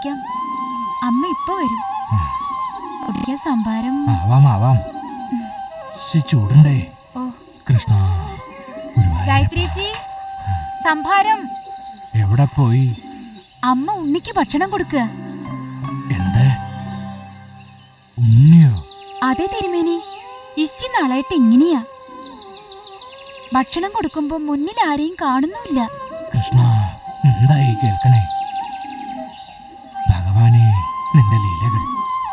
കുടിക്കാം അമ്മ ഇപ്പൊ വരും കുടിക്കാൻ സംഭാരം ആവാം ആവാം ശി ചൂടുണ്ടേ ഓ കൃഷ്ണ ഗുരുവായൂരപ്പ. ഗായത്രിച്ചി സംഭാരം എവിടെ പോയി അമ്മ ഉണ്ണിക്ക് ഭക്ഷണം കൊടുക്കുക എന്ത് ഉണ്ണിയോ അതെ തിരുമേനി ഇശി നാളായിട്ട് ഇങ്ങനെയാ ഭക്ഷണം കൊടുക്കുമ്പോ മുന്നിൽ ആരെയും കാണുന്നുമില്ല കൃഷ്ണ എന്തായി കേൾക്കണേ ഭഗവാനെ നിന്റെ ലീലകൾ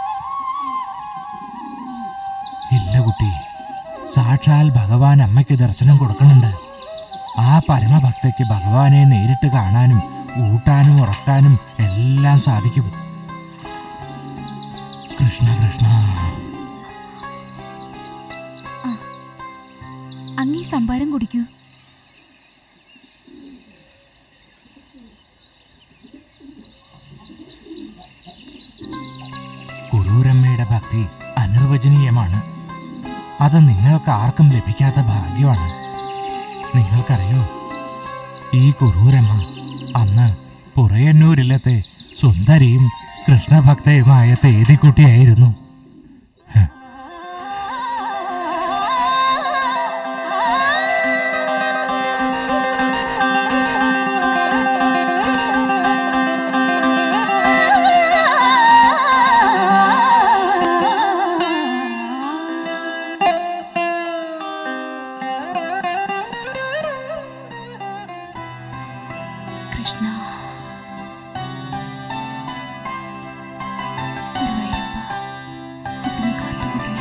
ഇല്ല കുട്ടി സാക്ഷാൽ ഭഗവാൻ അമ്മയ്ക്ക് ദർശനം കൊടുക്കുന്നുണ്ട് ആ പരമഭക്തയ്ക്ക് ഭഗവാനെ നേരിട്ട് കാണാനും ഊട്ടാനും ഉറക്കാനും എല്ലാം സാധിക്കും കൃഷ്ണ കൃഷ്ണ അങ്ങീ സംഭാരം കുടിക്കൂ കുറൂരമ്മയുടെ ഭക്തി അനിർവചനീയമാണ് അത് നിങ്ങൾക്ക് ആർക്കും ലഭിക്കാത്ത ഭാഗ്യമാണ് നിങ്ങൾക്കറിയോ ഈ കുറൂരമ്മ അന്ന് പുറയന്നൂരിലത്തെ സുന്ദരിയും കൃഷ്ണഭക്തയുമായ തേതിക്കുട്ടിയായിരുന്നു ഹ്, കൃഷ്ണ ഗുരുവായൂരപ്പ, അവിടുന്ന് കാത്തുകൊള്ളണേ.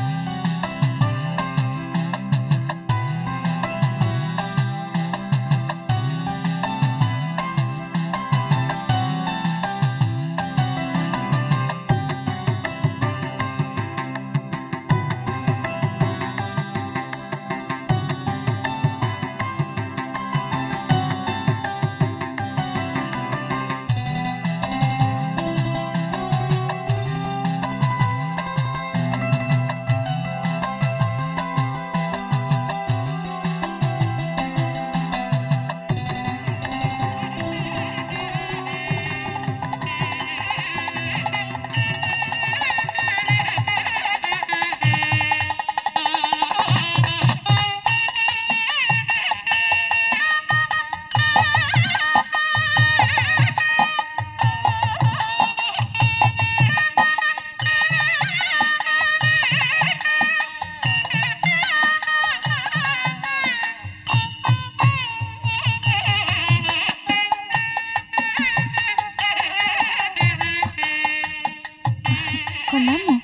കൊള്ളാമോ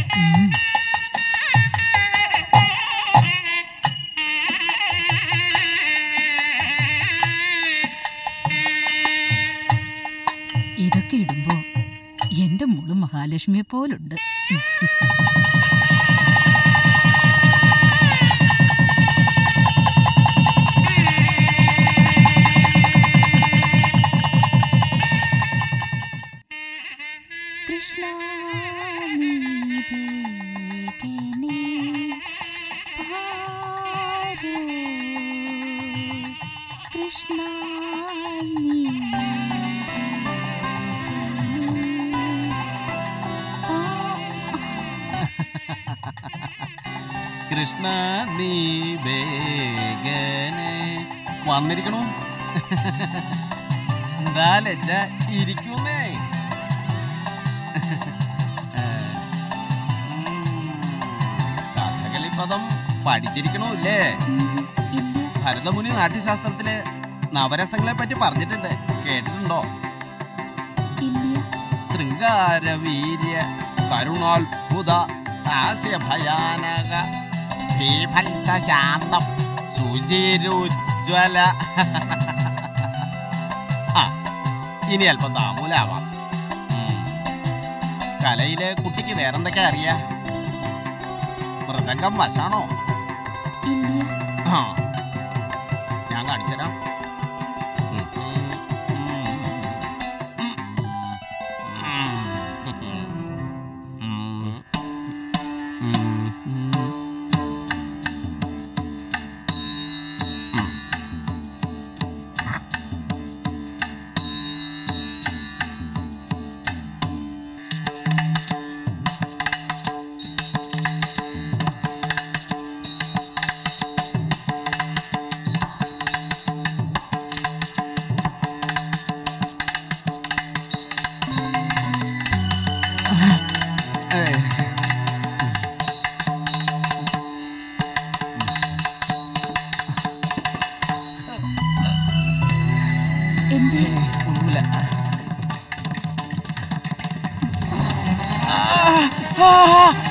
ഇതൊക്കെ ഇടുമ്പോ എന്റെ മോള് മഹാലക്ഷ്മിയെ പോലുണ്ട് കൃഷ്ണ നീ വേഗനേ പാരൂ. കൃഷ്ണ നീ കൃഷ്ണ നീ വേഗനെ വന്നിരിക്കണു എന്താ ലജ്ജ ഇരിക്കുന്നേ കഥകളിപ്പദം പഠിച്ചിരിക്കണോ ഇല്ലേ ഇല്ല ഭരതമുനി നാട്യശാസ്ത്രത്തില് നവരസങ്ങളെ പറ്റി പറഞ്ഞിട്ടുണ്ട് കേട്ടിട്ടുണ്ടോ ഇല്ല ശൃംഗാര വീര്യ കരുണാത്ഭുത ഹാസ്യ ഭയാനക ഭീഭത്സ ശാന്തം സുചിരുജ്വല ആ ഇനി അല്പം താമൂലാവാം ഉം. കലയില് കുട്ടിക്ക് വേറെന്തൊക്കെ അറിയാ മൃദംഗം വശാണോ ഇല്ല ആ ഞാൻ കാണിച്ചുതരാം ഉം. ഉം. ഉം. ഉം. ഉം. ഉം. ഏയ്. എന്തേ ഏയ്, ഒന്നുമില്ല ആ, ആ,